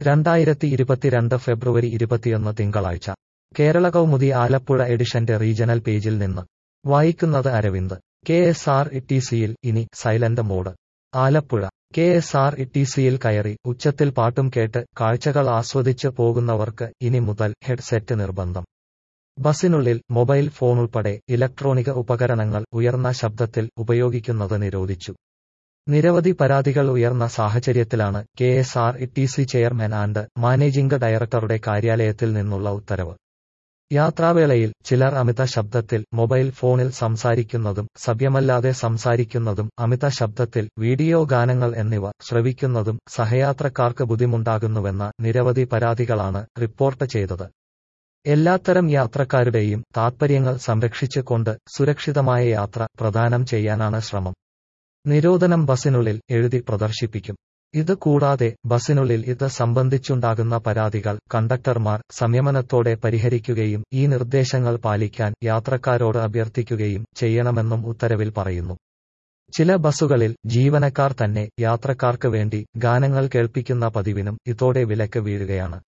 രണ്ടായിരത്തി ഇരുപത്തിരണ്ട് ഫെബ്രുവരി ഇരുപത്തിയൊന്ന് തിങ്കളാഴ്ച കേരള കൗമുദി ആലപ്പുഴ എഡിഷന്റെ റീജണൽ പേജിൽ നിന്ന് വായിക്കുന്നത് Aravind K S R T സിയിൽ ഇനി silent mode Alappuzha K S R T സിയിൽ കയറി ഉച്ചത്തിൽ പാട്ടും കേട്ട് കാഴ്ചകൾ ആസ്വദിച്ച് പോകുന്നവർക്ക് ഇനി മുതൽ ഹെഡ്സെറ്റ് നിർബന്ധം ബസിനുള്ളിൽ മൊബൈൽ ഫോൺ ഉൾപ്പെടെ ഇലക്ട്രോണിക ഉപകരണങ്ങൾ ഉയർന്ന ശബ്ദത്തിൽ ഉപയോഗിക്കുന്നത് നിരോധിച്ചു നിരവധി പരാതികൾ ഉയർന്ന സാഹചര്യത്തിലാണ് K S R T C chairman and managing ഡയറക്ടറുടെ കാര്യാലയത്തിൽ നിന്നുള്ള ഉത്തരവ് യാത്രാവേളയിൽ ചിലർ അമിത ശബ്ദത്തിൽ മൊബൈൽ ഫോണിൽ സംസാരിക്കുന്നതും സഭ്യമല്ലാതെ സംസാരിക്കുന്നതും അമിത ശബ്ദത്തിൽ വീഡിയോ ഗാനങ്ങൾ എന്നിവ ശ്രവിക്കുന്നതും സഹയാത്രക്കാർക്ക് ബുദ്ധിമുണ്ടാകുന്നുവെന്ന നിരവധി പരാതികളാണ് റിപ്പോർട്ട് ചെയ്തത് എല്ലാത്തരം യാത്രക്കാരുടെയും താത്പര്യങ്ങൾ സംരക്ഷിച്ചുകൊണ്ട് സുരക്ഷിതമായ യാത്ര പ്രദാനം ചെയ്യാനാണ് ശ്രമം നിരോധനം ബസിനുള്ളിൽ എഴുതി പ്രദർശിപ്പിക്കും ഇത് കൂടാതെ ബസിനുള്ളിൽ ഇത് സംബന്ധിച്ചുണ്ടാകുന്ന പരാതികൾ കണ്ടക്ടർമാർ സംയമനത്തോടെ പരിഹരിക്കുകയും ഈ നിർദ്ദേശങ്ങൾ പാലിക്കാൻ യാത്രക്കാരോട് അഭ്യർത്ഥിക്കുകയും ചെയ്യണമെന്നും ഉത്തരവിൽ പറയുന്നു ചില ബസുകളിൽ ജീവനക്കാർ തന്നെ യാത്രക്കാർക്ക് വേണ്ടി ഗാനങ്ങൾ കേൾപ്പിക്കുന്ന പതിവിനും ഇതോടെ വിലക്ക് വീഴുകയാണ്